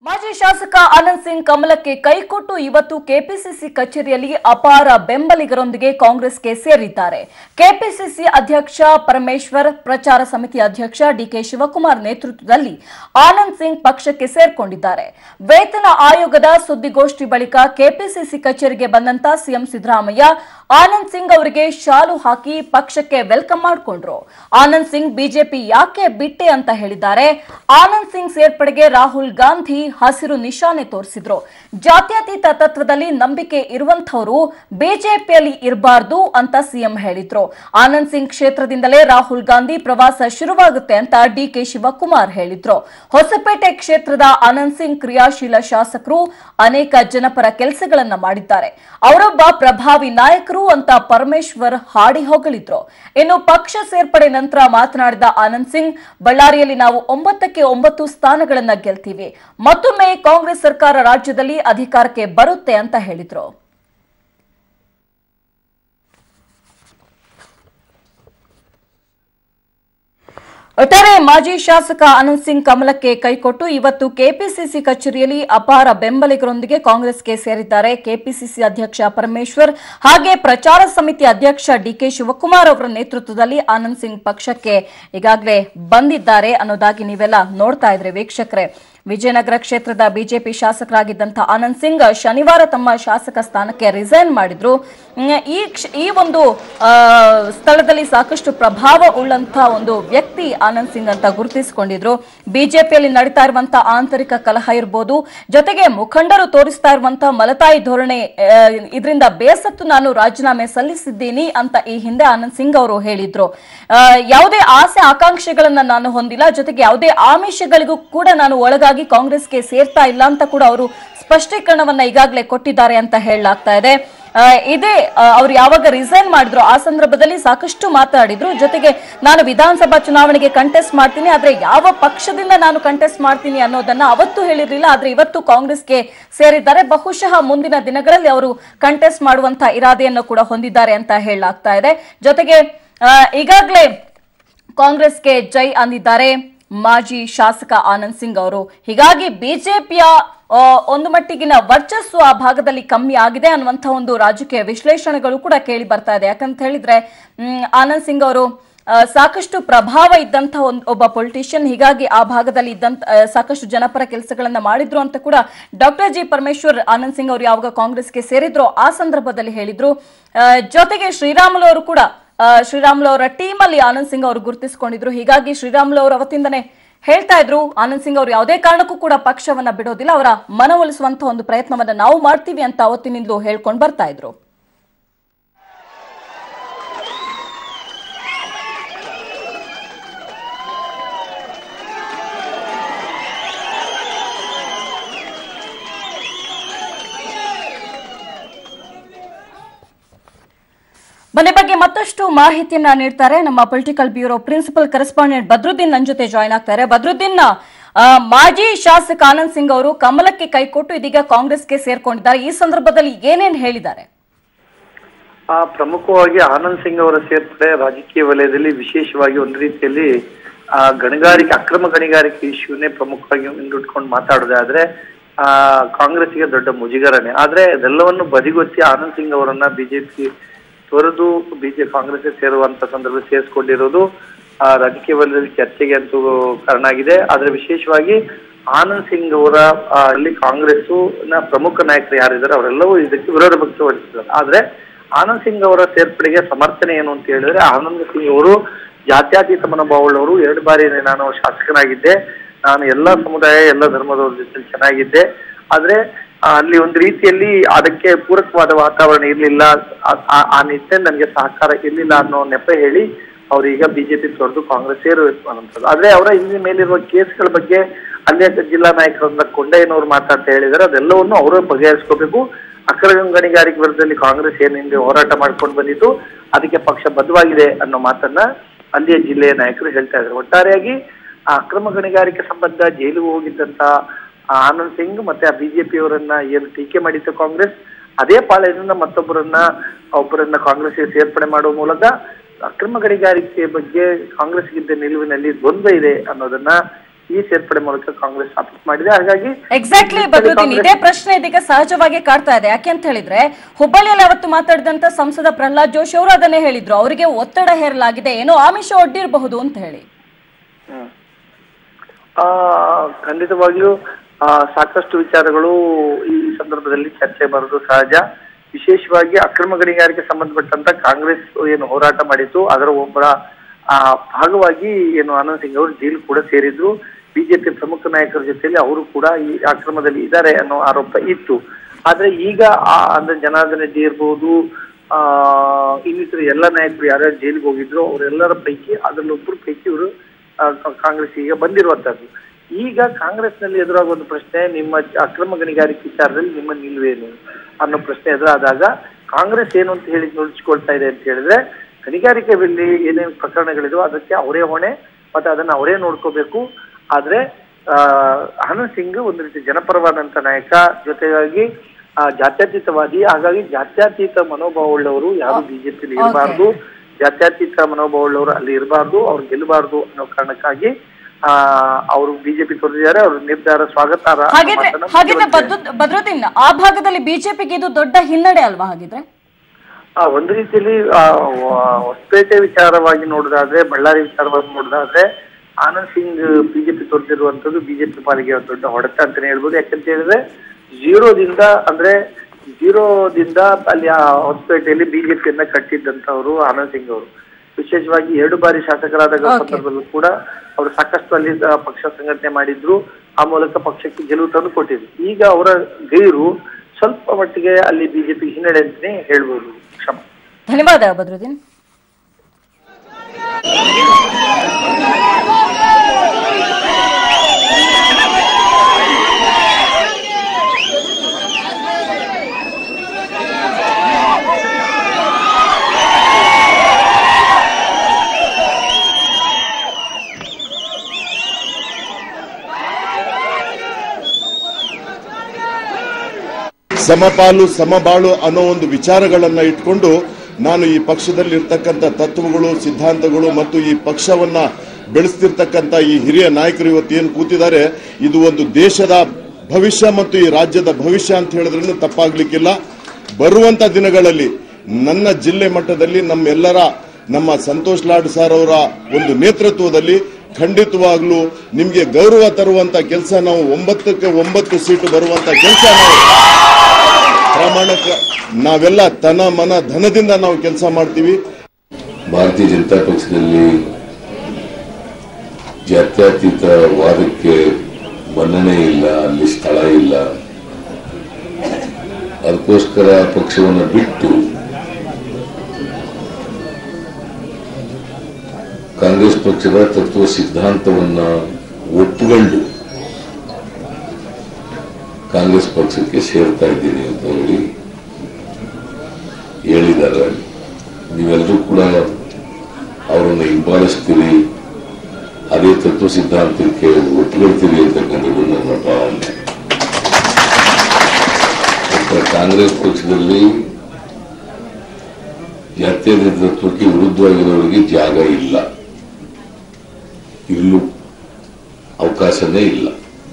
ಮಾಜಿ ಶಾಸಕ ಆನಂದ್ ಸಿಂಗ್ ಕಮಲಕ್ಕೆ ಕೈಕೊಟ್ಟು ಇವತ್ತು ಕೆಪಿಸಿಸಿ ಕಚೇರಿಯಲ್ಲಿ ಅಪಾರ ಬೆಂಬಲಿಗರೊಂದಿಗೆ ಕಾಂಗ್ರೆಸ್ಗೆ ಸೇರಿದ್ದಾರೆ ಕೆಪಿಸಿಸಿ ಅಧ್ಯಕ್ಷ ಪರಮೇಶ್ವರ್ ಪ್ರಚಾರ ಸಮಿತಿ ಅಧ್ಯಕ್ಷ ಡಿಕೆ ಶಿವಕುಮಾರ್ ನೇತೃತ್ವದಲ್ಲಿ ಆನಂದ್ ಸಿಂಗ್ ಪಕ್ಷಕ್ಕೆ ಸೇರ್ಕೊಂಡಿದ್ದಾರೆ ವೇತನ ಆಯೋಗದ ಸುದ್ದಿಗೋಷ್ಠಿ ಬಳಿಕ ಕೆಪಿಸಿಸಿ ಕಚೇರಿಗೆ ಬಂದಂತ ಸಿಎಂ ಸಿದ್ದರಾಮಯ್ಯ ಆನಂದ್ ಸಿಂಗ್ ಅವರಿಗೆ ಶಾಲು ಹಾಕಿ ಪಕ್ಷಕ್ಕೆ ವೆಲ್ಕಮ್ ಮಾಡಿಕೊಂಡ್ರು ಆನಂದ್ ಸಿಂಗ್ ಬಿಜೆಪಿ ಯಾಕೆ ಬಿಟ್ಟೆ ಅಂತ ಹೇಳಿದ್ದಾರೆ ಆನಂದ್ ಸಿಂಗ್ ಸೇರ್ಪಡೆಗೆ ರಾಹುಲ್ ಗಾಂಧಿ ಹಸಿರು ನಿಶಾನೆ ತೋರಿಸಿದ್ರು ಜಾತ್ಯತೀತ ತತ್ವದಲ್ಲಿ ನಂಬಿಕೆ ಇರುವಂತವರು ಬಿಜೆಪಿಯಲ್ಲಿ ಇರಬಾರ್ದು ಅಂತ ಸಿಎಂ ಹೇಳಿದ್ರು ಆನಂದ್ ಸಿಂಗ್ ಕ್ಷೇತ್ರದಿಂದಲೇ ರಾಹುಲ್ ಗಾಂಧಿ ಪ್ರವಾಸ ಶುರುವಾಗುತ್ತೆ ಅಂತ ಡಿಕೆ ಶಿವಕುಮಾರ್ ಹೇಳಿದ್ರು ಹೊಸಪೇಟೆ ಕ್ಷೇತ್ರದ ಆನಂದ್ ಸಿಂಗ್ ಕ್ರಿಯಾಶೀಲ ಶಾಸಕರು ಅನೇಕ ಜನಪರ ಕೆಲಸಗಳನ್ನ ಮಾಡಿದ್ದಾರೆ ಅವರೊಬ್ಬ ಪ್ರಭಾವಿ ನಾಯಕರು ಅಂತ ಪರಮೇಶ್ವರ್ ಹಾಡಿ ಹೊಗಳಿದ್ರು ಇನ್ನು ಪಕ್ಷ ಸೇರ್ಪಡೆ ನಂತರ ಮಾತನಾಡಿದ ಆನಂದ್ ಸಿಂಗ್ ಬಳ್ಳಾರಿಯಲ್ಲಿ ನಾವು ಒಂಬತ್ತಕ್ಕೆ ಒಂಬತ್ತು ಸ್ಥಾನಗಳನ್ನ ಗೆಲ್ತೀವಿ ಮತ್ತೊಮ್ಮೆ ಕಾಂಗ್ರೆಸ್ ಸರ್ಕಾರ ರಾಜ್ಯದಲ್ಲಿ ಅಧಿಕಾರಕ್ಕೆ ಬರುತ್ತೆ ಅಂತ ಹೇಳಿದ್ರು ಒಟ್ಟಾರೆ ಮಾಜಿ ಶಾಸಕ ಆನಂದ್ ಸಿಂಗ್ ಕಮಲಕ್ಕೆ ಕೈಕೊಟ್ಟು ಇವತ್ತು ಕೆಪಿಸಿಸಿ ಕಚೇರಿಯಲ್ಲಿ ಅಪಾರ ಬೆಂಬಲಿಗರೊಂದಿಗೆ ಕಾಂಗ್ರೆಸ್ಗೆ ಸೇರಿದ್ದಾರೆ ಕೆಪಿಸಿಸಿ ಅಧ್ಯಕ್ಷ ಪರಮೇಶ್ವರ್ ಹಾಗೆ ಪ್ರಚಾರ ಸಮಿತಿ ಅಧ್ಯಕ್ಷ ಡಿಕೆ ಶಿವಕುಮಾರ್ ಅವರ ನೇತೃತ್ವದಲ್ಲಿ ಆನಂದ್ ಸಿಂಗ್ ಪಕ್ಷಕ್ಕೆ ಈಗಾಗಲೇ ಬಂದಿದ್ದಾರೆ ಅನ್ನೋದಾಗಿ ನೀವೆಲ್ಲ ನೋಡ್ತಾ ಇದ್ರಿ ವೀಕ್ಷಕರೇ ವಿಜಯನಗರ ಕ್ಷೇತ್ರದ ಬಿಜೆಪಿ ಶಾಸಕರಾಗಿದ್ದಂಥ ಆನಂದ್ ಸಿಂಗ್ ಶನಿವಾರ ತಮ್ಮ ಶಾಸಕ ಸ್ಥಾನಕ್ಕೆ ರಿಸೈನ್ ಮಾಡಿದ್ರು ಹ್ಮ್, ಈ ಕ್ಷ- ಈ ಒಂದು ಆ, ಸ್ಥಳದಲ್ಲಿ ಸಾಕಷ್ಟು ಪ್ರಭಾವ ಉಳ್ಳಂತ ಒಂದು ವ್ಯಕ್ತಿ ಆನಂದ್ ಸಿಂಗ್ ಅಂತ ಗುರುತಿಸಿಕೊಂಡಿದ್ರು ಬಿಜೆಪಿಯಲ್ಲಿ ನಡೀತಾ ಇರುವಂತ ಆಂತರಿಕ ಕಲಹ ಇರ್ಬೋದು ಜೊತೆಗೆ ಮುಖಂಡರು ತೋರಿಸ್ತಾ ಇರುವಂತ ಮಲತಾಯಿ ಧೋರಣೆ ಇದರಿಂದ ಬೇಸತ್ತು ನಾನು ರಾಜೀನಾಮೆ ಸಲ್ಲಿಸಿದ್ದೀನಿ ಅಂತ ಈ ಹಿಂದೆ ಆನಂದ್ ಸಿಂಗ್ ಅವರು ಹೇಳಿದ್ರು ಆ, ಯಾವುದೇ ಆಸೆ ಆಕಾಂಕ್ಷೆಗಳನ್ನ ನಾನು ಹೊಂದಿಲ್ಲ ಜೊತೆಗೆ ಯಾವುದೇ ಆಮಿಷಗಳಿಗೂ ಕೂಡ ನಾನು ಒಳಗಾಗಿ ಕಾಂಗ್ರೆಸ್ಗೆ ಸೇರ್ತಾ ಇಲ್ಲ ಅಂತ ಕೂಡ ಅವರು ಸ್ಪಷ್ಟೀಕರಣವನ್ನ ಈಗಾಗಲೇ ಕೊಟ್ಟಿದ್ದಾರೆ ಅಂತ ಹೇಳಲಾಗ್ತಾ ಇದೆ ಆ, ಇದೇ ಆ, ಅವ್ರು ಯಾವಾಗ ರಿಸೈನ್ ಮಾಡಿದ್ರು ಆ ಸಂದರ್ಭದಲ್ಲಿ ಸಾಕಷ್ಟು ಮಾತಾಡಿದ್ರು ಜೊತೆಗೆ ನಾನು ವಿಧಾನಸಭಾ ಚುನಾವಣೆಗೆ ಕಂಟೆಸ್ಟ್ ಮಾಡ್ತೀನಿ ಆದ್ರೆ ಯಾವ ಪಕ್ಷದಿಂದ ನಾನು ಕಂಟೆಸ್ಟ್ ಮಾಡ್ತೀನಿ ಅನ್ನೋದನ್ನ ಅವತ್ತು ಹೇಳಿರ್ಲಿಲ್ಲ ಆದ್ರೆ ಇವತ್ತು ಕಾಂಗ್ರೆಸ್ಗೆ ಸೇರಿದ್ದಾರೆ ಬಹುಶಃ ಮುಂದಿನ ದಿನಗಳಲ್ಲಿ ಅವರು ಕಂಟೆಸ್ಟ್ ಮಾಡುವಂತ ಇರಾದೆಯನ್ನು ಕೂಡ ಹೊಂದಿದ್ದಾರೆ ಅಂತ ಹೇಳಲಾಗ್ತಾ ಇದೆ ಜೊತೆಗೆ ಆ, ಈಗಾಗಲೇ ಕಾಂಗ್ರೆಸ್ಗೆ ಜೈ ಅಂದಿದ್ದಾರೆ ಮಾಜಿ ಶಾಸಕ ಆನಂದ್ ಸಿಂಗ್ ಅವರು ಹೀಗಾಗಿ ಬಿಜೆಪಿಯ ಒಂದು ಮಟ್ಟಿಗಿನ ವರ್ಚಸ್ಸು ಆ ಭಾಗದಲ್ಲಿ ಕಮ್ಮಿ ಆಗಿದೆ ಅನ್ನುವಂಥ ಒಂದು ರಾಜಕೀಯ ವಿಶ್ಲೇಷಣೆಗಳು ಕೂಡ ಕೇಳಿ ಬರ್ತಾ ಇದೆ ಯಾಕಂತ ಹೇಳಿದ್ರೆ ಮ್, ಆನಂದ್ ಸಿಂಗ್ ಅವರು ಆ, ಸಾಕಷ್ಟು ಪ್ರಭಾವ ಇದ್ದಂಥ ಒಂದು ಒಬ್ಬ ಪೊಲಿಟಿಷಿಯನ್ ಹೀಗಾಗಿ ಆ ಭಾಗದಲ್ಲಿ ಇದ್ದಂತ ಆ, ಸಾಕಷ್ಟು ಜನಪರ ಕೆಲಸಗಳನ್ನ ಮಾಡಿದ್ರು ಅಂತ ಕೂಡ ಡಾಕ್ಟರ್ ಜಿ ಪರಮೇಶ್ವರ್ ಆನಂದ್ ಸಿಂಗ್ ಅವರು ಯಾವಾಗ ಕಾಂಗ್ರೆಸ್ಗೆ ಸೇರಿದ್ರು ಆ ಸಂದರ್ಭದಲ್ಲಿ ಹೇಳಿದ್ರು ಆ, ಜೊತೆಗೆ ಶ್ರೀರಾಮುಲು ಅವರು ಕೂಡ ಆ, ಶ್ರೀರಾಮುಲು ಅವರ ಟೀಮ್ ಅಲ್ಲಿ ಆನಂದ್ ಸಿಂಗ್ ಅವರು ಗುರುತಿಸಿಕೊಂಡಿದ್ರು ಹೀಗಾಗಿ ಶ್ರೀರಾಮುಲು ಅವರು ಅವತ್ತಿಂದನೇ ಹೇಳ್ತಾ ಇದ್ರು ಆನಂದ್ ಸಿಂಗ್ ಅವರು ಯಾವುದೇ ಕಾರಣಕ್ಕೂ ಕೂಡ ಪಕ್ಷವನ್ನ ಬಿಡೋದಿಲ್ಲ ಅವರ ಮನವೊಲಿಸುವಂತ ಒಂದು ಪ್ರಯತ್ನವನ್ನ ನಾವು ಮಾಡ್ತೀವಿ ಅಂತ ಅವತ್ತಿನಿಂದಲೂ ಹೇಳ್ಕೊಂಡು ಬರ್ತಾ ಇದ್ರು ಬನ್ನಿ ಬಗ್ಗೆ ಮತ್ತಷ್ಟು ಮಾಹಿತಿಯನ್ನ ನೀಡ್ತಾರೆ ನಮ್ಮ political bureau principal correspondent Badruddin ನನ್ನ ಜೊತೆ ಜಾಯ್ನ್ ಆಗ್ತಾರೆ ಬದ್ರುದ್ದೀನ್ ಆ, ಮಾಜಿ ಶಾಸಕ ಆನಂದ್ ಸಿಂಗ್ ಅವರು ಕಮಲಕ್ಕೆ ಕೈಕೊಟ್ಟು ಇದೀಗ ಕಾಂಗ್ರೆಸ್ಗೆ ಸೇರ್ಕೊಂಡಿದ್ದಾರೆ ಈ ಸಂದರ್ಭದಲ್ಲಿ ಏನೇನ್ ಹೇಳಿದ್ದಾರೆ ಆ ಪ್ರಮುಖವಾಗಿ ಆನಂದ್ ಸಿಂಗ್ ಅವರ ಸೇರ್ಪಡೆ ರಾಜಕೀಯ ವಲಯದಲ್ಲಿ ವಿಶೇಷವಾಗಿ ಒಂದು ರೀತಿಯಲ್ಲಿ ಆ ಗಣಿಗಾರಿಕೆ ಅಕ್ರಮ ಗಣಿಗಾರಿಕೆ ಇಶ್ಯೂನೇ ಪ್ರಮುಖವಾಗಿ ಮುಂದಿಟ್ಕೊಂಡು ಮಾತಾಡೋದಾದ್ರೆ ಆ ಕಾಂಗ್ರೆಸ್ಗೆ ದೊಡ್ಡ ಮುಜುಗರನೆ ಆದ್ರೆ ಇದೆಲ್ಲವನ್ನು ಬದಿಗೊತ್ತಿ ಆನಂದ್ ಸಿಂಗ್ ಅವರನ್ನ ಬಿಜೆಪಿ ತೊರೆದು ಬಿಜೆಪಿ ಕಾಂಗ್ರೆಸ್ ಸೇರುವಂತ ಸಂದರ್ಭ ಸೇರಿಸ್ಕೊಂಡಿರೋದು ಆ ರಾಜಕೀಯ ವಲಯದಲ್ಲಿ ಚರ್ಚೆಗೆ ಅಂತೂ ಕಾರಣ ಆಗಿದೆ ಆದ್ರೆ ವಿಶೇಷವಾಗಿ ಆನಂದ್ ಸಿಂಗ್ ಅವರ ಆ, ಅಲ್ಲಿ ಕಾಂಗ್ರೆಸ್ ನ ಪ್ರಮುಖ ನಾಯಕರು ಯಾರಿದ್ದಾರೆ ಅವರೆಲ್ಲವೂ ಇದಕ್ಕೆ ವಿರೋಧ ವ್ಯಕ್ತಪಡಿಸಿದ್ದಾರೆ ಆದ್ರೆ ಆನಂದ್ ಸಿಂಗ್ ಅವರ ಸೇರ್ಪಡೆಗೆ ಸಮರ್ಥನೆ ಏನು ಅಂತ ಹೇಳಿದ್ರೆ ಆನಂದ್ ಸಿಂಗ್ ಅವರು ಜಾತ್ಯತೀತ ಮನೋಭಾವವುಳ್ಳವರು ಎರಡು ಬಾರಿ ನಾನು ಶಾಸಕನಾಗಿದ್ದೆ ನಾನು ಎಲ್ಲ ಸಮುದಾಯ ಎಲ್ಲ ಧರ್ಮದವ್ರ ಜೊತೆ ಚೆನ್ನಾಗಿದ್ದೆ ಆದ್ರೆ ಆ, ಅಲ್ಲಿ ಒಂದು ರೀತಿಯಲ್ಲಿ ಅದಕ್ಕೆ ಪೂರಕವಾದ ವಾತಾವರಣ ಇರಲಿಲ್ಲ ಆ ನಿಟ್ಟಿನಲ್ಲಿ ನನಗೆ ಸಹಕಾರ ಇರಲಿಲ್ಲ ಅನ್ನೋ ನೆಪ ಹೇಳಿ ಅವ್ರು ಈಗ ಬಿಜೆಪಿ ತೊರೆದು ಕಾಂಗ್ರೆಸ್ ಸೇರಬೇಕು ಅನ್ನೋಂಥದ್ದು ಆದ್ರೆ ಅವರ ಹಿಂದಿನ ಮೇಲಿರುವ ಕೇಸ್ಗಳ ಬಗ್ಗೆ ಅಲ್ಲೇ ಜಿಲ್ಲಾ ನಾಯಕರನ್ನ ಕೊಂಡಯ್ಯನವರು ಮಾತಾಡ್ತಾ ಹೇಳಿದ್ದಾರೆ ಅದೆಲ್ಲವನ್ನು ಅವರು ಬಗೆಹರಿಸ್ಕೋಬೇಕು ಅಕ್ರಮ ಗಣಿಗಾರಿಕೆ ವಿರುದ್ಧದಲ್ಲಿ ಕಾಂಗ್ರೆಸ್ ಏನ್ ಹಿಂದೆ ಹೋರಾಟ ಮಾಡ್ಕೊಂಡು ಬಂದಿತ್ತು ಅದಕ್ಕೆ ಪಕ್ಷ ಬದ್ಧವಾಗಿದೆ ಅನ್ನೋ ಮಾತನ್ನ ಅಲ್ಲಿಯ ಜಿಲ್ಲೆಯ ನಾಯಕರು ಹೇಳ್ತಾ ಇದ್ದಾರೆ ಒಟ್ಟಾರೆಯಾಗಿ ಆ ಅಕ್ರಮ ಗಣಿಗಾರಿಕೆ ಸಂಬಂಧ ಜೈಲಿಗೆ ಹೋಗಿದ್ದಂತ ಆ ಆನಂದ್ ಸಿಂಗ್ ಮತ್ತೆ ಆ ಬಿಜೆಪಿ ಅವರನ್ನ ಏನು ಟೀಕೆ ಮಾಡಿತ್ತು ಕಾಂಗ್ರೆಸ್ ಅದೇ ಪಾಳೆಯದಿಂದ ಮತ್ತೊಬ್ಬರನ್ನ ಒಬ್ಬರನ್ನ ಕಾಂಗ್ರೆಸ್ಗೆ ಸೇರ್ಪಡೆ ಮಾಡುವ ಮೂಲಕ ಅಕ್ರಮ ಗಣಿಗಾರಿಕೆ ಬಗ್ಗೆ ಕಾಂಗ್ರೆಸ್ಗಿದ್ದ ನಿಲುವಿನಲ್ಲಿ ದ್ವಂದ್ವ ಇದೆ ಅನ್ನೋದನ್ನ ಈ ಸೇರ್ಪಡೆ ಮೂಲಕ ಕಾಂಗ್ರೆಸ್ ಸ್ಥಾಪಿತ ಮಾಡಿದೆ ಹಾಗಾಗಿ ಎಕ್ಸಾಕ್ಟ್ಲಿ ಬದ್ರುದ್ದೀನ್ ಇದೇ ಪ್ರಶ್ನೆ ಇದೀಗ ಸಹಜವಾಗಿ ಕಾಡ್ತಾ ಇದೆ ಯಾಕೆ ಅಂತ ಹೇಳಿದ್ರೆ ಹುಬ್ಬಳ್ಳಿಯಲ್ಲಿ ಅವತ್ತು ಮಾತಾಡಿದಂತ ಸಂಸದ ಪ್ರಹ್ಲಾದ್ ಜೋಶಿ ಅವರು ಅದನ್ನೇ ಹೇಳಿದ್ರು ಅವರಿಗೆ ಒತ್ತಡ ಹೇರಲಾಗಿದೆ ಏನೋ ಆಮಿಷ ಒಡ್ಡಿರಬಹುದು ಅಂತ ಹೇಳಿ ಹ್ಮ್. ಆ ಖಂಡಿತವಾಗಿಯೂ ಆ, ಸಾಕಷ್ಟು ವಿಚಾರಗಳು ಈ ಸಂದರ್ಭದಲ್ಲಿ ಚರ್ಚೆ ಬರೋದು ಸಹಜ ವಿಶೇಷವಾಗಿ ಅಕ್ರಮ ಗಣಿಗಾರಿಕೆ ಸಂಬಂಧಪಟ್ಟಂತ ಕಾಂಗ್ರೆಸ್ ಏನು ಹೋರಾಟ ಮಾಡಿತ್ತು ಅದರ ಒಬ್ಬರ ಆ ಭಾಗವಾಗಿ ಏನು ಆನಂದ್ ಸಿಂಗ್ ಅವರು ಜೈಲು ಕೂಡ ಸೇರಿದ್ರು ಬಿಜೆಪಿ ಪ್ರಮುಖ ನಾಯಕರ ಜೊತೆಯಲ್ಲಿ ಅವರು ಕೂಡ ಈ ಅಕ್ರಮದಲ್ಲಿ ಇದ್ದಾರೆ ಅನ್ನೋ ಆರೋಪ ಇತ್ತು ಆದ್ರೆ ಈಗ ಆ ಅಂದ್ರೆ ಜನಾರ್ದನ ರೆಡ್ಡಿ ಇರ್ಬೋದು ಆ ಇನ್ನಿತರ ಎಲ್ಲ ನಾಯಕರು ಯಾರ್ಯಾರು ಜೈಲಿಗೆ ಹೋಗಿದ್ರು ಅವರೆಲ್ಲರ ಪೈಕಿ ಅದರಲ್ಲೊಬ್ಬರು ಪೈಕಿ ಇವರು ಕಾಂಗ್ರೆಸ್ ಈಗ ಬಂದಿರುವಂತದ್ದು ಈಗ ಕಾಂಗ್ರೆಸ್ನಲ್ಲಿ ಎದುರಾಗುವ ಒಂದು ಪ್ರಶ್ನೆ ನಿಮ್ಮ ಅಕ್ರಮ ಗಣಿಗಾರಿಕೆ ವಿಚಾರದಲ್ಲಿ ನಿಮ್ಮ ನಿಲುವೇನು ಅನ್ನೋ ಪ್ರಶ್ನೆ ಎದುರಾದಾಗ ಕಾಂಗ್ರೆಸ್ ಏನು ಅಂತ ಹೇಳಿ ನುಡಿಸ್ಕೊಳ್ತಾ ಇದೆ ಅಂತ ಹೇಳಿದ್ರೆ ಗಣಿಗಾರಿಕೆಯಲ್ಲಿ ಏನೇನು ಪ್ರಕರಣಗಳಿದೋ ಅದಕ್ಕೆ ಅವರೇ ಹೊಣೆ ಮತ್ತೆ ಅದನ್ನ ಅವರೇ ನೋಡ್ಕೋಬೇಕು ಆದ್ರೆ ಆ ಆನಂದ್ ಸಿಂಗ್ ಒಂದು ರೀತಿ ಜನಪರವಾದಂತ ನಾಯಕ ಜೊತೆಗಾಗಿ ಆ ಜಾತ್ಯತೀತವಾದಿ ಹಾಗಾಗಿ ಜಾತ್ಯತೀತ ಮನೋಭಾವವುಳ್ಳವರು ಯಾರು ಬಿಜೆಪಿಲಿ ಇರಬಾರ್ದು ಜಾತ್ಯತೀತ ಮನೋಭಾವವುಳ್ಳವರು ಅಲ್ಲಿ ಇರಬಾರ್ದು ಅವ್ರು ಗೆಲ್ಲಬಾರ್ದು ಅನ್ನೋ ಕಾರಣಕ್ಕಾಗಿ ಆ ಅವರು ಬಿಜೆಪಿ ತೋರಿಸಿದ್ದಾರೆ ಅವ್ರ ನಿರ್ಧಾರ ಸ್ವಾಗತಾರ್ಹ ಅನ್ನೋ ಹಾಗಿದ್ರೆ ಮಾತನ್ನ ಹಾಗಿದ್ರೆ ಮುಖ್ಯಮಂತ್ರಿ ಬದ್ರು ಬದ್ರುದ್ದೀನ್ ಆ ಭಾಗದಲ್ಲಿ ಬಿಜೆಪಿಗೆ ಇದು ದೊಡ್ಡ ಹಿನ್ನಡೆ ಅಲ್ವಾ ಹಾಗಿದ್ರೆ ಆ ಒಂದು ರೀತಿಯಲ್ಲಿ ಆ, ವ- ಹೊಸಪೇಟೆ ವಿಚಾರವಾಗಿ ನೋಡೋದಾದ್ರೆ ಬಳ್ಳಾರಿ ವಿಚಾರವಾಗಿ ನೋಡೋದಾದ್ರೆ ಆನಂದ್ ಸಿಂಗ್ ಬಿಜೆಪಿ ತೋರಿಸಿರುವಂತದ್ದು ಬಿಜೆಪಿ ಪಾಲಿಗೆ ಒಂದು ದೊಡ್ಡ ಹೊಡೆತ ಅಂತಾನೆ ಹೇಳ್ಬೋದು ಯಾಕಂತ ಹೇಳಿದ್ರೆ ಝೀರೋದಿಂದ ಅಂದ್ರೆ ಝೀರೋದಿಂದ ಅಲ್ಲಿ ಆ ಹೊಸಪೇಟೆಯಲ್ಲಿ ಬಿಜೆಪಿಯನ್ನ ಕಟ್ಟಿದ್ದಂತವರು ಆನಂದ್ ಸಿಂಗ್ ಅವರು ವಿಶೇಷವಾಗಿ ಎರಡು ಬಾರಿ ಶಾಸಕರಾದ Okay. ಸಂದರ್ಭದಲ್ಲೂ ಕೂಡ ಅವರು ಸಾಕಷ್ಟು ಅಲ್ಲಿ ಆ, ಪಕ್ಷ ಸಂಘಟನೆ ಮಾಡಿದ್ರು ಆ ಮೂಲಕ ಪಕ್ಷಕ್ಕೆ ಗೆಲುವು ತಂದು ಕೊಟ್ಟಿದ್ರು ಈಗ ಅವರ ಗೈರು ಸ್ವಲ್ಪ ಮಟ್ಟಿಗೆ ಅಲ್ಲಿ ಬಿಜೆಪಿ ಹಿನ್ನಡೆ ಅಂತಾನೆ ಹೇಳ್ಬೋದು ಕ್ಷಮ ಧನ್ಯವಾದ ಬದ್ರುದ್ದೀನ್ ಸಮಪಾಲು ಸಮಬಾಳು ಅನ್ನೋ ಒಂದು ವಿಚಾರಗಳನ್ನ ಇಟ್ಕೊಂಡು ನಾನು ಈ ಪಕ್ಷದಲ್ಲಿ ಇರ್ತಕ್ಕಂಥ ತತ್ವಗಳು ಸಿದ್ಧಾಂತಗಳು ಮತ್ತು ಈ ಪಕ್ಷವನ್ನ ಬೆಳೆಸ್ತಿರ್ತಕ್ಕಂಥ ಈ ಹಿರಿಯ ನಾಯಕರು ಇವತ್ತು ಏನು ಕೂತಿದ್ದಾರೆ ಇದು ಒಂದು ದೇಶದ ಭವಿಷ್ಯ ಮತ್ತು ಈ ರಾಜ್ಯದ ಭವಿಷ್ಯ ಅಂತ ಹೇಳಿದ್ರೂ ತಪ್ಪಾಗ್ಲಿಕ್ಕಿಲ್ಲ ಬರುವಂತ ದಿನಗಳಲ್ಲಿ ನನ್ನ ಜಿಲ್ಲೆ ಮಟ್ಟದಲ್ಲಿ ನಮ್ಮೆಲ್ಲರ ನಮ್ಮ ಸಂತೋಷ್ ಲಾಡ್ ಸರ್ ಅವರ ಒಂದು ನೇತೃತ್ವದಲ್ಲಿ ಖಂಡಿತವಾಗ್ಲೂ ನಿಮ್ಗೆ ಗೌರವ ತರುವಂತ ಕೆಲಸ ನಾವು ಒಂಬತ್ತಕ್ಕೆ ಒಂಬತ್ತು ಸೀಟು ಬರುವಂತ ಕೆಲಸ ನಾವು ಪ್ರಾಮಾಣಿಕ ನಾವೆಲ್ಲ ತನ ಮನ ಧನದಿಂದ ನಾವು ಕೆಲಸ ಮಾಡ್ತೀವಿ ಭಾರತೀಯ ಜನತಾ ಪಕ್ಷದಲ್ಲಿ ಜಾತ್ಯತೀತ ವಾದಕ್ಕೆ ಮನ್ನಣೆ ಇಲ್ಲ ಅಲ್ಲಿ ಸ್ಥಳ ಇಲ್ಲ ಅದಕ್ಕೋಸ್ಕರ ಪಕ್ಷವನ್ನು ಬಿಟ್ಟು ಕಾಂಗ್ರೆಸ್ ಪಕ್ಷದ ತತ್ವ ಸಿದ್ಧಾಂತವನ್ನ ಒಪ್ಪಿಕೊಂಡು ಕಾಂಗ್ರೆಸ್ ಪಕ್ಷಕ್ಕೆ ಸೇರ್ತಾ ಇದ್ದೀನಿ ಅಂತ ಹೇಳಿ ಹೇಳಿದ್ದಾರೆ ನೀವೆಲ್ಲರೂ ಕೂಡ ಅವರನ್ನು ಹಿಂಬಾಲಿಸ್ತೀರಿ ಅದೇ ತತ್ವ ಸಿದ್ಧಾಂತಕ್ಕೆ ಒಪ್ಪಿಕೊಳ್ತೀರಿ ಅಂತಕ್ಕಂಥದ್ದು ನನ್ನ ಭಾವನೆ ಮತ್ತೆ ಕಾಂಗ್ರೆಸ್ ಪಕ್ಷದಲ್ಲಿ ಜಾತ್ಯತೀತ ತತ್ವಕ್ಕೆ ವಿರುದ್ಧವಾಗಿರೋರಿಗೆ ಜಾಗ ಇಲ್ಲ ಇಲ್ಲೂ ಅವಕಾಶನೇ ಇಲ್ಲ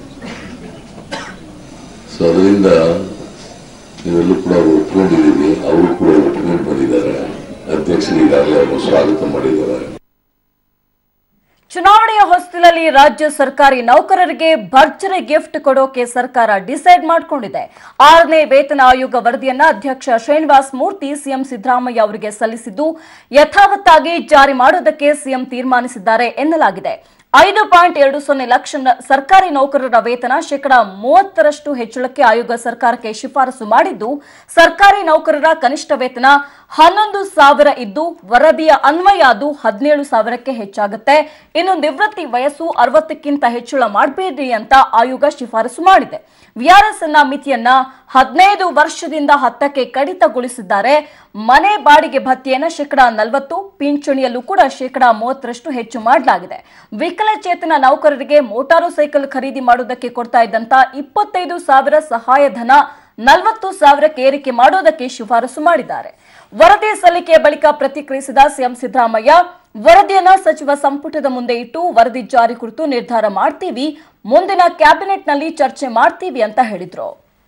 ಸೊ ಅದರಿಂದ ನೀವೆಲ್ಲೂ ಕೂಡ ಅವ್ರು ಒಪ್ಕೊಂಡಿದ್ದೀವಿ ಅವರು ಕೂಡ ಒಪ್ಕೊಂಡು ಬಂದಿದ್ದಾರೆ ಅಧ್ಯಕ್ಷರು ಈಗಾಗಲೇ ಅವರು ಸ್ವಾಗತ ಮಾಡಿದ್ದಾರೆ ಚುನಾವಣೆಯ ಹೊಸ್ತಿಲಲ್ಲಿ ರಾಜ್ಯ ಸರ್ಕಾರಿ ನೌಕರರಿಗೆ ಭರ್ಜರಿ ಗಿಫ್ಟ್ ಕೊಡೋಕೆ ಸರ್ಕಾರ ಡಿಸೈಡ್ ಮಾಡಿಕೊಂಡಿದೆ ಆರನೇ ವೇತನ ಆಯೋಗ ವರದಿಯನ್ನ ಅಧ್ಯಕ್ಷ ಶ್ರೀನಿವಾಸ್ ಮೂರ್ತಿ ಸಿಎಂ ಸಿದ್ದರಾಮಯ್ಯ ಅವರಿಗೆ ಸಲ್ಲಿಸಿದ್ದು ಯಥಾವತ್ತಾಗಿ ಜಾರಿ ಮಾಡೋದಕ್ಕೆ ಸಿಎಂ ತೀರ್ಮಾನಿಸಿದ್ದಾರೆ ಎನ್ನಲಾಗಿದೆ ಐದು ಪಾಯಿಂಟ್ ಎರಡು ಸೊನ್ನೆ ಲಕ್ಷ ನ- ಸರ್ಕಾರಿ ನೌಕರರ ವೇತನ ಶೇಕಡಾ ಮೂವತ್ತರಷ್ಟು ಹೆಚ್ಚಳಕ್ಕೆ ಆಯೋಗ ಸರ್ಕಾರಕ್ಕೆ ಶಿಫಾರಸು ಮಾಡಿದ್ದು ಸರ್ಕಾರಿ ನೌಕರರ ಕನಿಷ್ಠ ವೇತನ ಹನ್ನೊಂದು ಸಾವಿರ ಇದ್ದು ವರದಿಯ ಅನ್ವಯ ಅದು ಹದಿನೇಳು ಸಾವಿರಕ್ಕೆ ಹೆಚ್ಚಾಗುತ್ತೆ ಇನ್ನು ನಿವೃತ್ತಿ ವಯಸ್ಸು ಅರವತ್ತಕ್ಕಿಂತ ಹೆಚ್ಚಳ ಮಾಡಬೇಡಿ ಅಂತ ಆಯೋಗ ಶಿಫಾರಸು ಮಾಡಿದೆ ವಿಆರ್ಎಸ್ ನ ಮಿತಿಯನ್ನ ಹದಿನೈದು ವರ್ಷದಿಂದ ಹತ್ತಕ್ಕೆ ಕಡಿತಗೊಳಿಸಿದ್ದಾರೆ ಮನೆ ಬಾಡಿಗೆ ಭತ್ಯೆಯನ್ನ ಶೇಕಡಾ ನಲವತ್ತು ಪಿಂಚಣಿಯಲ್ಲೂ ಕೂಡ ಶೇಕಡಾ ಮೂವತ್ತರಷ್ಟು ಹೆಚ್ಚು ಮಾಡಲಾಗಿದೆ ವಿಕಲಚೇತನ ನೌಕರರಿಗೆ ಮೋಟಾರು ಸೈಕಲ್ ಖರೀದಿ ಮಾಡೋದಕ್ಕೆ ಕೊಡ್ತಾ ಇದ್ದಂತ ಇಪ್ಪತ್ತೈದು ಸಾವಿರ ಸಹಾಯಧನ ನಲವತ್ತು ಸಾವಿರಕ್ಕೆ ಏರಿಕೆ ಮಾಡೋದಕ್ಕೆ ಶಿಫಾರಸು ಮಾಡಿದ್ದಾರೆ ವರದಿ ಸಲ್ಲಿಕೆಯ ಬಳಿಕ ಪ್ರತಿಕ್ರಿಯಿಸಿದ ಸಿಎಂ ಸಿದ್ದರಾಮಯ್ಯ ವರದಿಯನ್ನ ಸಚಿವ ಸಂಪುಟದ ಮುಂದೆ ಇಟ್ಟು ವರದಿ ಜಾರಿ ಕುರಿತು ನಿರ್ಧಾರ ಮಾಡ್ತೀವಿ ಮುಂದಿನ ಕ್ಯಾಬಿನೆಟ್ನಲ್ಲಿ ಚರ್ಚೆ ಮಾಡ್ತೀವಿ ಅಂತ ಹೇಳಿದ್ರು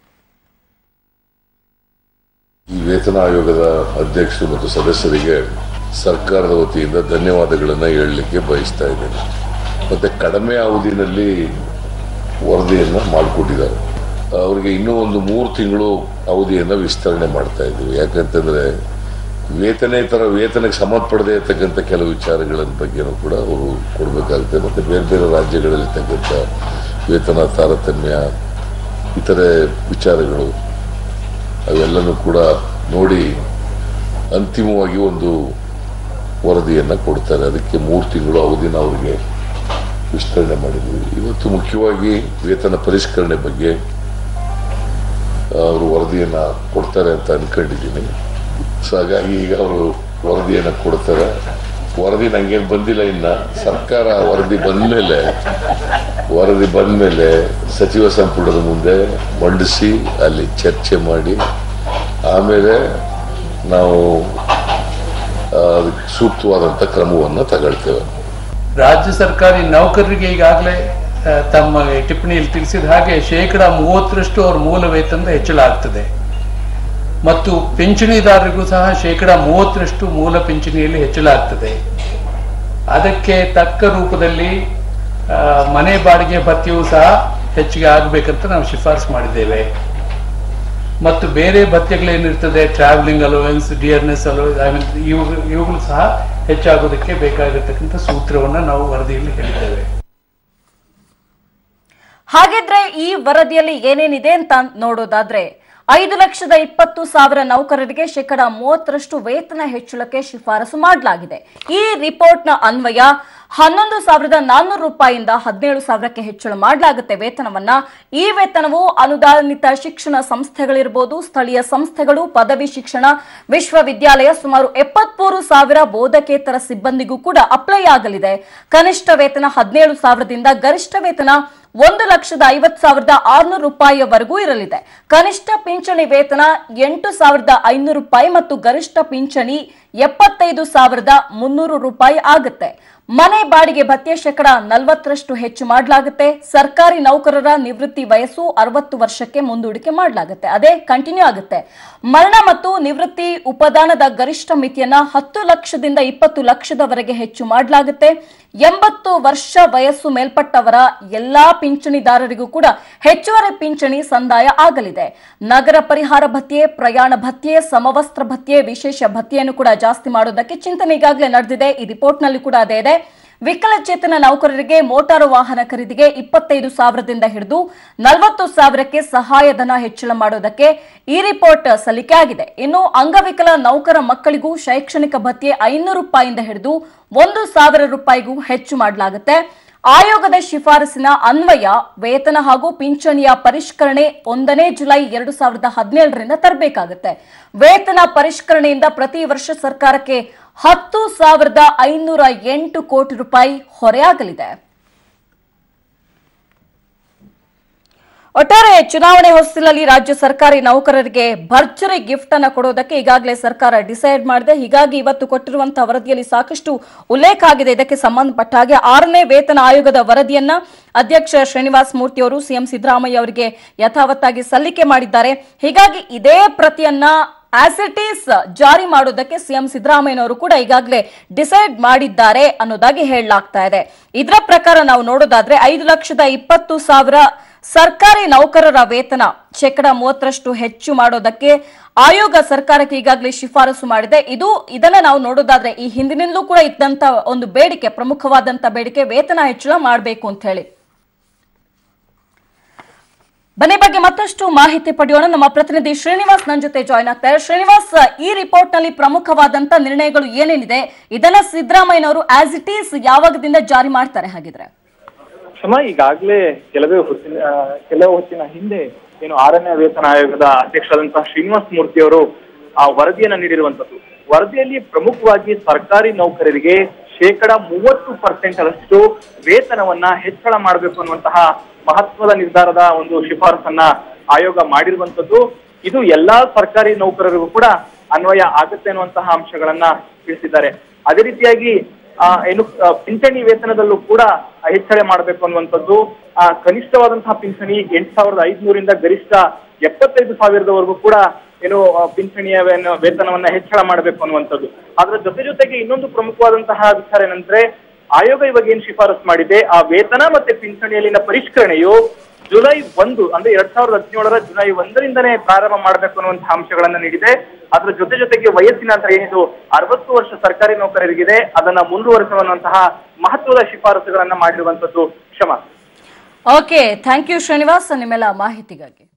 ಈ ವೇತನ ಆಯೋಗದ ಅಧ್ಯಕ್ಷರು ಮತ್ತು ಸದಸ್ಯರಿಗೆ ಸರ್ಕಾರದ ವತಿಯಿಂದ ಧನ್ಯವಾದಗಳನ್ನು ಹೇಳಲಿಕ್ಕೆ ಬಯಸ್ತಾ ಇದ್ದೇನೆ ಮತ್ತೆ ಕಡಿಮೆ ಅವಧಿನಲ್ಲಿ ವರದಿಯನ್ನು ಮಾಡಿಕೊಟ್ಟಿದ್ದಾರೆ ಅವರಿಗೆ ಇನ್ನೂ ಒಂದು ಮೂರು ತಿಂಗಳು ಅವಧಿಯನ್ನು ವಿಸ್ತರಣೆ ಮಾಡ್ತಾ ಇದ್ದೀವಿ ಯಾಕಂತಂದ್ರೆ ವೇತನೇತರ ವೇತನಕ್ಕೆ ಸಂಬಂಧಪಡದೇ ಇರ್ತಕ್ಕಂಥ ಕೆಲವು ವಿಚಾರಗಳ ಬಗ್ಗೆನೂ ಕೂಡ ಅವರು ಕೊಡಬೇಕಾಗುತ್ತೆ ಮತ್ತೆ ಬೇರೆ ಬೇರೆ ರಾಜ್ಯಗಳಲ್ಲಿರ್ತಕ್ಕಂಥ ವೇತನ ತಾರತಮ್ಯ ಇತರೆ ವಿಚಾರಗಳು ಅವೆಲ್ಲನೂ ಕೂಡ ನೋಡಿ ಅಂತಿಮವಾಗಿ ಒಂದು ವರದಿಯನ್ನು ಕೊಡ್ತಾರೆ ಅದಕ್ಕೆ ಮೂರು ತಿಂಗಳು ಅವಧಿನ ಅವರಿಗೆ ವಿಸ್ತರಣೆ ಮಾಡಿದ್ವಿ ಇವತ್ತು ಮುಖ್ಯವಾಗಿ ವೇತನ ಪರಿಷ್ಕರಣೆ ಬಗ್ಗೆ ಅವರು ವರದಿಯನ್ನು ಕೊಡ್ತಾರೆ ಅಂತ ಅನ್ಕೊಂಡಿದ್ದೀನಿ ಸೊ ಹಾಗಾಗಿ ಈಗ ಅವರು ವರದಿಯನ್ನು ಕೊಡ್ತಾರೆ ವರದಿ ನಂಗೇನು ಬಂದಿಲ್ಲ ಇನ್ನ ಸರ್ಕಾರ ವರದಿ ಬಂದಮೇಲೆ ವರದಿ ಬಂದಮೇಲೆ ಸಚಿವ ಸಂಪುಟದ ಮುಂದೆ ಮಂಡಿಸಿ ಅಲ್ಲಿ ಚರ್ಚೆ ಮಾಡಿ ಆಮೇಲೆ ನಾವು ಆ, ಅದಕ್ಕೆ ಸೂಕ್ತವಾದಂಥ ಕ್ರಮವನ್ನು ತಗೊಳ್ತೇವೆ ರಾಜ್ಯ ಸರ್ಕಾರಿ ನೌಕರರಿಗೆ ಈಗಾಗಲೇ ಆ, ತಮ್ಮ ಟಿಪ್ಪಣಿಯಲ್ಲಿ ತಿಳಿಸಿದ ಹಾಗೆ ಶೇಕಡ ಮೂವತ್ತರಷ್ಟು ಅವರ ಮೂಲ ವೇತನದ ಹೆಚ್ಚಳ ಆಗ್ತದೆ ಮತ್ತು ಪಿಂಚಣಿದಾರರಿಗೂ ಸಹ ಶೇಕಡ ಮೂವತ್ತರಷ್ಟು ಮೂಲ ಪಿಂಚಣಿಯಲ್ಲಿ ಹೆಚ್ಚಳ ಆಗ್ತದೆ ಅದಕ್ಕೆ ತಕ್ಕ ರೂಪದಲ್ಲಿ ಆ, ಮನೆ ಬಾಡಿಗೆ ಭತ್ಯೆಯೂ ಸಹ ಹೆಚ್ಚಿಗೆ ಆಗಬೇಕಂತ ನಾವು ಶಿಫಾರಸು ಮಾಡಿದ್ದೇವೆ ಮತ್ತು ಬೇರೆ ಭತ್ಯೆಗಳೇನಿರ್ತದೆ travelling allowance dearness allowance I mean ಇವುಗಳು ಇವುಗಳು ಸಹ ಹೆಚ್ಚಾಗೋದಕ್ಕೆ ಬೇಕಾಗಿರ್ತಕ್ಕಂಥ ಸೂತ್ರವನ್ನು ನಾವು ವರದಿಯಲ್ಲಿ ಹೇಳಿದ್ದೇವೆ ಹಾಗಿದ್ರೆ ಈ ವರದಿಯಲ್ಲಿ ಏನೇನಿದೆ ಅಂತ ನೋಡೋದಾದ್ರೆ ಐದು ಲಕ್ಷದ ಇಪ್ಪತ್ತು ಸಾವಿರ ನೌಕರರಿಗೆ ಶೇಕಡ ಮೂವತ್ತರಷ್ಟು ವೇತನ ಹೆಚ್ಚಳಕ್ಕೆ ಶಿಫಾರಸು ಮಾಡಲಾಗಿದೆ ಈ ರಿಪೋರ್ಟ್ನ ಅನ್ವಯ ಹನ್ನೊಂದು ಸಾವಿರದ ನಾನ್ನೂರು ರೂಪಾಯಿಯಿಂದ ಹದಿನೇಳು ಸಾವಿರಕ್ಕೆ ಹೆಚ್ಚಳ ಮಾಡಲಾಗುತ್ತೆ ವೇತನವನ್ನ ಈ ವೇತನವು ಅನುದಾನಿತ ಶಿಕ್ಷಣ ಸಂಸ್ಥೆಗಳಿರ್ಬೋದು ಸ್ಥಳೀಯ ಸಂಸ್ಥೆಗಳು ಪದವಿ ಶಿಕ್ಷಣ ವಿಶ್ವವಿದ್ಯಾಲಯ ಸುಮಾರು ಎಪ್ಪತ್ಮೂರು ಸಾವಿರ ಬೋಧಕೇತರ ಸಿಬ್ಬಂದಿಗೂ ಕೂಡ ಅಪ್ಲೈ ಆಗಲಿದೆ ಕನಿಷ್ಠ ವೇತನ ಹದಿನೇಳು ಸಾವಿರದಿಂದ ಗರಿಷ್ಠ ವೇತನ ಒಂದು ಲಕ್ಷದ ಐವತ್ತು ಸಾವಿರದ ಆರುನೂರು ರೂಪಾಯಿಯವರೆಗೂ ಇರಲಿದೆ ಕನಿಷ್ಠ ಪಿಂಚಣಿ ವೇತನ ಎಂಟು ಸಾವಿರದ ಐನೂರು ರೂಪಾಯಿ ಮತ್ತು ಗರಿಷ್ಠ ಪಿಂಚಣಿ ಎಪ್ಪತ್ತೈದು ಸಾವಿರದ ಮುನ್ನೂರು ರೂಪಾಯಿ ಆಗುತ್ತೆ ಮನೆ ಬಾಡಿಗೆ ಭತ್ಯೆ ಶೇಕಡ ನಲವತ್ತರಷ್ಟು ಹೆಚ್ಚು ಮಾಡಲಾಗುತ್ತೆ ಸರ್ಕಾರಿ ನೌಕರರ ನಿವೃತ್ತಿ ವಯಸ್ಸು ಅರವತ್ತು ವರ್ಷಕ್ಕೆ ಮುಂದೂಡಿಕೆ ಮಾಡಲಾಗುತ್ತೆ ಅದೇ ಕಂಟಿನ್ಯೂ ಆಗುತ್ತೆ ಮರಣ ಮತ್ತು ನಿವೃತ್ತಿ ಉಪದಾನದ ಗರಿಷ್ಠ ಮಿತಿಯನ್ನ ಹತ್ತು ಲಕ್ಷದಿಂದ ಇಪ್ಪತ್ತು ಲಕ್ಷದವರೆಗೆ ಹೆಚ್ಚು ಮಾಡಲಾಗುತ್ತೆ ಎಂಬತ್ತು ವರ್ಷ ವಯಸ್ಸು ಮೇಲ್ಪಟ್ಟವರ ಎಲ್ಲಾ ಪಿಂಚಣಿದಾರರಿಗೂ ಕೂಡ ಹೆಚ್ಚುವರಿ ಪಿಂಚಣಿ ಸಂದಾಯ ಆಗಲಿದೆ ನಗರ ಪರಿಹಾರ ಭತ್ಯೆ ಪ್ರಯಾಣ ಭತ್ಯೆ ಸಮವಸ್ತ್ರ ಭತ್ಯೆ ವಿಶೇಷ ಭತ್ಯೆಯನ್ನು ಕೂಡ ಜಾಸ್ತಿ ಮಾಡೋದಕ್ಕೆ ಚಿಂತನೆ ಈಗಾಗಲೇ ನಡೆದಿದೆ ಈ ರಿಪೋರ್ಟ್ನಲ್ಲಿ ಕೂಡ ಅದೇ ಇದೆ ವಿಕಲಚೇತನ ನೌಕರರಿಗೆ ಮೋಟಾರು ವಾಹನ ಖರೀದಿಗೆ ಇಪ್ಪತ್ತೈದು ಸಾವಿರದಿಂದ ಹಿಡಿದು ನಲವತ್ತು ಸಾವಿರಕ್ಕೆ ಸಹಾಯಧನ ಹೆಚ್ಚಳ ಮಾಡೋದಕ್ಕೆ ಈ ರಿಪೋರ್ಟ್ ಸಲ್ಲಿಕೆ ಆಗಿದೆ ಇನ್ನು ಅಂಗವಿಕಲ ನೌಕರ ಮಕ್ಕಳಿಗೂ ಶೈಕ್ಷಣಿಕ ಭತ್ಯೆ ಐನೂರು ರೂಪಾಯಿಯಿಂದ ಹಿಡಿದು ಒಂದು ಸಾವಿರ ರೂಪಾಯಿಗೂ ಹೆಚ್ಚು ಮಾಡಲಾಗುತ್ತೆ ಆಯೋಗದ ಶಿಫಾರಸಿನ ಅನ್ವಯ ವೇತನ ಹಾಗೂ ಪಿಂಚಣಿಯ ಪರಿಷ್ಕರಣೆ ಒಂದನೇ ಜುಲೈ ಎರಡು ಸಾವಿರದ ಹದಿನೇಳರಿಂದ ತರಬೇಕಾಗುತ್ತೆ ವೇತನ ಪರಿಷ್ಕರಣೆಯಿಂದ ಪ್ರತಿ ವರ್ಷ ಸರ್ಕಾರಕ್ಕೆ ಹತ್ತು ಸಾವಿರದ ಐನೂರ ಎಂಟು ಕೋಟಿ ರೂಪಾಯಿ ಹೊರೆಯಾಗಲಿದೆ ಒಟ್ಟಾರೆ ಚುನಾವಣೆ ಹೊಸ್ತಿಲಲ್ಲಿ ರಾಜ್ಯ ಸರ್ಕಾರಿ ನೌಕರರಿಗೆ ಭರ್ಜರಿ ಗಿಫ್ಟ್ ಅನ್ನ ಕೊಡೋದಕ್ಕೆ ಈಗಾಗಲೇ ಸರ್ಕಾರ ಡಿಸೈಡ್ ಮಾಡಿದೆ ಹೀಗಾಗಿ ಇವತ್ತು ಕೊಟ್ಟಿರುವಂತಹ ವರದಿಯಲ್ಲಿ ಸಾಕಷ್ಟು ಉಲ್ಲೇಖ ಆಗಿದೆ ಇದಕ್ಕೆ ಸಂಬಂಧಪಟ್ಟ ಹಾಗೆ ಆರನೇ ವೇತನ ಆಯೋಗದ ವರದಿಯನ್ನ ಅಧ್ಯಕ್ಷ ಶ್ರೀನಿವಾಸ್ ಮೂರ್ತಿ ಅವರು ಸಿಎಂ ಸಿದ್ದರಾಮಯ್ಯ ಅವರಿಗೆ ಯಥಾವತ್ತಾಗಿ ಸಲ್ಲಿಕೆ ಮಾಡಿದ್ದಾರೆ ಹೀಗಾಗಿ ಇದೇ ಪ್ರತಿಯನ್ನ ಆಸ್ ಇಟ್ ಈಸ್ ಜಾರಿ ಮಾಡೋದಕ್ಕೆ ಸಿಎಂ ಸಿದ್ದರಾಮಯ್ಯನವರು ಕೂಡ ಈಗಾಗಲೇ ಡಿಸೈಡ್ ಮಾಡಿದ್ದಾರೆ ಅನ್ನೋದಾಗಿ ಹೇಳಲಾಗ್ತಾ ಇದೆ ಇದರ ಪ್ರಕಾರ ನಾವು ನೋಡೋದಾದ್ರೆ ಐದು ಲಕ್ಷದ ಇಪ್ಪತ್ತು ಸಾವಿರ ಸರ್ಕಾರಿ ನೌಕರರ ವೇತನ ಶೇಕಡ ಮೂವತ್ತರಷ್ಟು ಹೆಚ್ಚು ಮಾಡೋದಕ್ಕೆ ಆಯೋಗ ಸರ್ಕಾರಕ್ಕೆ ಈಗಾಗಲೇ ಶಿಫಾರಸು ಮಾಡಿದೆ ಇದು ಇದನ್ನ ನಾವು ನೋಡೋದಾದ್ರೆ ಈ ಹಿಂದಿನಿಂದಲೂ ಕೂಡ ಇದ್ದಂತ ಒಂದು ಬೇಡಿಕೆ ಪ್ರಮುಖವಾದಂತ ಬೇಡಿಕೆ ವೇತನ ಹೆಚ್ಚಳ ಮಾಡಬೇಕು ಅಂತ ಹೇಳಿ ಬನ್ನಿ ಬಗ್ಗೆ ಮತ್ತಷ್ಟು ಮಾಹಿತಿ ಪಡೆಯೋಣ ನಮ್ಮ ಪ್ರತಿನಿಧಿ ಶ್ರೀನಿವಾಸ್ ನನ್ನ ಜೊತೆ ಜಾಯ್ನ್ ಆಗ್ತಾರೆ ಶ್ರೀನಿವಾಸ್ ಈ ರಿಪೋರ್ಟ್ ನಲ್ಲಿ ಪ್ರಮುಖವಾದಂತ ನಿರ್ಣಯಗಳು ಏನೇನಿದೆ ಇದನ್ನ ಸಿದ್ದರಾಮಯ್ಯನವರು ಆಸ್ ಇಟ್ ಈಸ್ ಯಾವಾಗದಿಂದ ಜಾರಿ ಮಾಡ್ತಾರೆ ಹಾಗಿದ್ರೆ ಕ್ಷಮ ಈಗಾಗಲೇ ಕೆಲವೇ ಹೊತ್ತಿನ ಆ, ಕೆಲವು ಹೊತ್ತಿನ ಹಿಂದೆ ಏನು ಆರನೇ ವೇತನ ಆಯೋಗದ ಅಧ್ಯಕ್ಷರಾದಂತಹ ಶ್ರೀನಿವಾಸ ಮೂರ್ತಿ ಅವರು ಆ ವರದಿಯನ್ನ ನೀಡಿರುವಂತದ್ದು ವರದಿಯಲ್ಲಿ ಪ್ರಮುಖವಾಗಿ ಸರ್ಕಾರಿ ನೌಕರರಿಗೆ ಶೇಕಡ ಮೂವತ್ತು ಪರ್ಸೆಂಟ್ ಅಷ್ಟು ವೇತನವನ್ನ ಹೆಚ್ಚಳ ಮಾಡಬೇಕು ಅನ್ನುವಂತಹ ಮಹತ್ವದ ನಿರ್ಧಾರದ ಒಂದು ಶಿಫಾರಸನ್ನ ಆಯೋಗ ಮಾಡಿರುವಂತದ್ದು ಇದು ಎಲ್ಲಾ ಸರ್ಕಾರಿ ನೌಕರರಿಗೂ ಕೂಡ ಅನ್ವಯ ಆಗುತ್ತೆ ಅನ್ನುವಂತಹ ಅಂಶಗಳನ್ನ ತಿಳಿಸಿದ್ದಾರೆ ಅದೇ ರೀತಿಯಾಗಿ ಆ, ಏನು ಆ, ಪಿಂಚಣಿ ವೇತನದಲ್ಲೂ ಕೂಡ ಹೆಚ್ಚಳ ಮಾಡಬೇಕು ಅನ್ನುವಂಥದ್ದು ಆ ಕನಿಷ್ಠವಾದಂತಹ ಪಿಂಚಣಿ ಎಂಟು ಸಾವಿರದ ಐದುನೂರಿಂದ ಗರಿಷ್ಠ ಎಪ್ಪತ್ತೈದು ಸಾವಿರದವರೆಗೂ ಕೂಡ ಏನು ಆ, ಪಿಂಚಣಿಯ ವೇನ- ವೇತನವನ್ನ ಹೆಚ್ಚಳ ಮಾಡಬೇಕು ಅನ್ನುವಂಥದ್ದು ಅದರ ಜೊತೆ ಜೊತೆಗೆ ಇನ್ನೊಂದು ಪ್ರಮುಖವಾದಂತಹ ವಿಚಾರ ಏನಂದ್ರೆ ಆಯೋಗ ಇವಾಗ ಏನ್ ಶಿಫಾರಸ್ ಮಾಡಿದೆ ಆ ವೇತನ ಮತ್ತೆ ಪಿಂಚಣಿಯಲ್ಲಿನ ಪರಿಷ್ಕರಣೆಯು ಜುಲೈ ಒಂದು ಅಂದ್ರೆ ಎರಡ್ ಸಾವಿರದ ಹದಿನೇಳರ ಜುಲೈ ಒಂದರಿಂದನೇ ಪ್ರಾರಂಭ ಮಾಡಬೇಕು ಅನ್ನುವಂತಹ ಅಂಶಗಳನ್ನ ನೀಡಿದೆ ಅದರ ಜೊತೆ ಜೊತೆಗೆ ವಯಸ್ಸಿನ ಅಂತ ಏನಿದು ಅರವತ್ತು ವರ್ಷ ಸರ್ಕಾರಿ ನೌಕರರಿಗಿದೆ ಅದನ್ನ ಮುಂದುವರಿಸುವಂತಹ ಮಹತ್ವದ ಶಿಫಾರಸುಗಳನ್ನ ಮಾಡಿರುವಂತದ್ದು ಕ್ಷಮ ಓಕೆ ಥ್ಯಾಂಕ್ ಯು ಶ್ರೀನಿವಾಸ್ ನಿಮ್ಮೆಲ್ಲ ಮಾಹಿತಿಗಾಗಿ